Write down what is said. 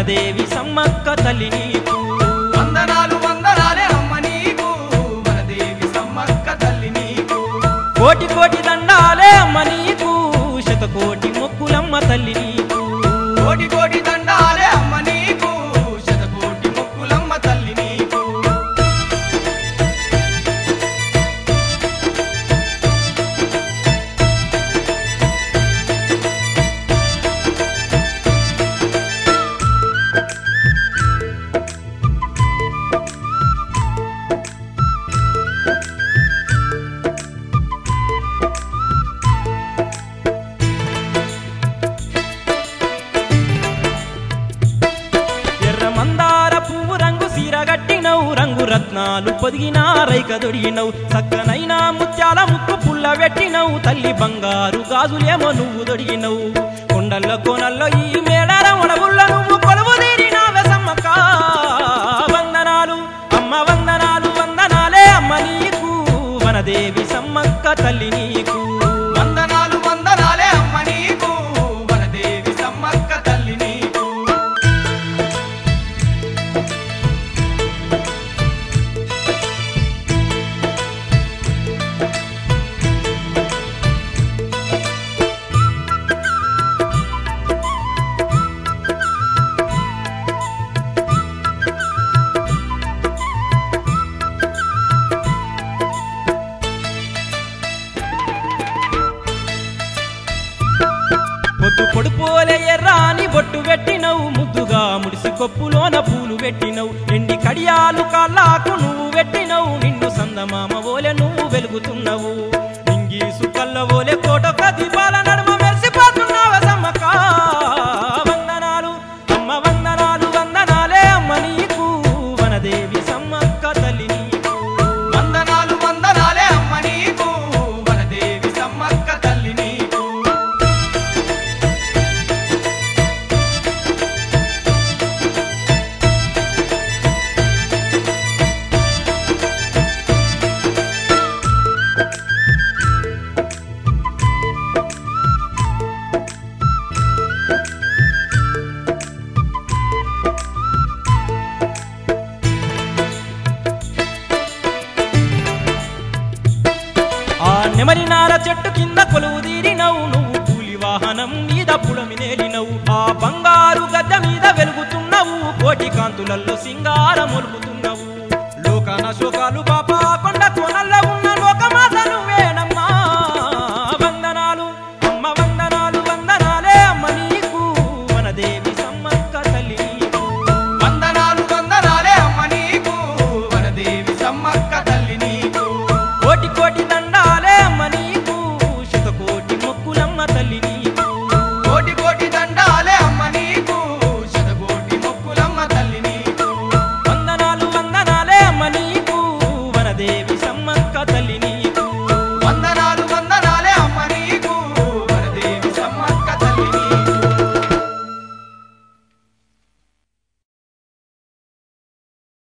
వనదేవి సమ్మక్క తల్లి నీకు వందనాలు వందనాలే అమ్మ నీకు వనదేవి సమ్మక్క తల్లి నీకు కోటి కోటి దండాలే అమ్మ నీకు శతకోటి మొక్కులమ్మ తల్లి నీకు కోటి కోటి దండాలే అమ్మ నీకు శతకోటి మొక్కులమ్మ తల్లి నీకు ఎర్ర మందార పువ్వు రంగు సీరగట్టినవు రంగు రత్నాలు పొదిగిన రైక దొడిగినవు చక్కనైన ముత్యాల ముక్కు పుల్ల పెట్టినవు తల్లి బంగారు గాజులేమో నువ్వు దొడిగినవు కొండల్లో కోనల్లో ఈ మేడారమణ బుల్ల నువ్వు కొలువు తీరినావే సమ్మక్క వందనాలు అమ్మ వందనాలు వందనాలే అమ్మ నీకు వనదేవి సమ్మక్క తల్లి నీకు వందనాలు వందనాలే అమ్మ నీకు వనదేవి సమ్మక్క తల్లి నీకు పొద్దు పొడుపోలే ఎర్రాని బొట్టు పెట్టినవు ముద్దుగా ముడిసి కొప్పులోన పూలు పెట్టినవు ఎండి కడియాలు కాళ్ళకు నువ్వు పెట్టినవు నిన్ను సందమామ ఓలె నువ్వు వెలుగుతున్నవు నింగి సుక్కల్ల ఓలే కోటొక్క దీపాల నడుమ మెరిసిపోతున్నావ సమ్మక్క వందనాలు అమ్మ వందనాలు వందనాలే అమ్మ నీకు వనదేవి సమ్మక్క తల్లి నీకు వందనాలు వందనాలే అమ్మ నీకు వనదేవి సమ్మక్క తల్లి నీకు ఆ నెమలినార చెట్టు కింద కొలువు తీరినవు నువ్వు కూలి వాహనం మీద పుడమినేలినవు ఆ బంగారు గద్ద మీద వెలుగుతున్నవు కోటి కాంతులలో సింగారం ఒలుకుతున్నవు లోకాన శోకాలు